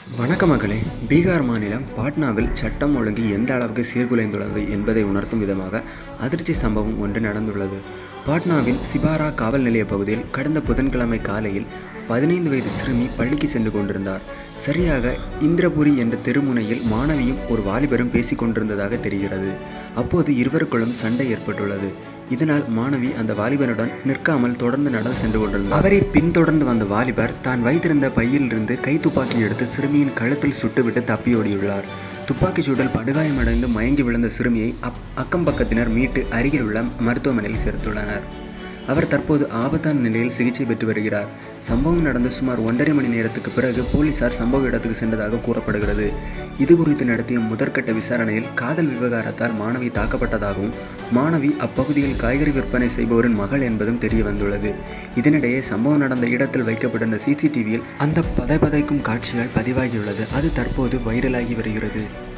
வணக்கம் மகளே பீகார் மாநிலம் பாட்னாவில் சட்டம் ஒழுங்கு எந்த அளவுக்கு சீர்குலைந்துள்ளது என்பதை உணர்த்தும் விதமாக அதிர்ச்சி சம்பவம் ஒன்று நடந்துள்ளது பாட்னாவின் சிபாரா காவல் நிலைய பகுதியில் கடந்த புதன்கிழமை காலையில் பதினைந்து வயது சிறுமி பள்ளிக்கு சென்று கொண்டிருந்தார் சரியாக இந்திரபுரி என்ற தெருமுனையில் மாணவியும் ஒரு வாலிபரும் பேசிக் கொண்டிருந்ததாக தெரிகிறது அப்போது இருவருக்குள்ளும் சண்டை ஏற்பட்டுள்ளது இதனால் மாணவி அந்த வாலிபனுடன் நிற்காமல் தொடர்ந்து நடந்து சென்று கொண்டிருந்தார் அவரை பின்தொடர்ந்து வந்த வாலிபர் தான் வைத்திருந்த பையிலிருந்து கை துப்பாக்கி எடுத்து சிறுமியின் கழுத்தில் சுட்டுவிட்டு தப்பியோடியுள்ளார் துப்பாக்கிச் சூடல் படுகாயமடைந்து மயங்கி விழுந்த சிறுமியை அப் அக்கம் பக்கத்தினர் மீட்டு அருகில் உள்ள மருத்துவமனையில் சேர்த்துள்ளனர் அவர் தற்போது ஆபத்தான நிலையில் சிகிச்சை பெற்று வருகிறார் சம்பவம் நடந்த சுமார் ஒன்றரை மணி நேரத்துக்கு பிறகு போலீசார் சம்பவ இடத்துக்கு சென்றதாக கூறப்படுகிறது இது குறித்து நடத்திய முதற்கட்ட விசாரணையில் காதல் விவகாரத்தால் மாணவி தாக்கப்பட்டதாகவும் மாணவி அப்பகுதியில் காய்கறி விற்பனை செய்பவரின் மகள் என்பதும் தெரிய வந்துள்ளது இதனிடையே சம்பவம் நடந்த இடத்தில் வைக்கப்பட்டிருந்த சிசிடிவியில் அந்த பதைபதைக்கும் காட்சிகள் பதிவாகியுள்ளது அது தற்போது வைரலாகி வருகிறது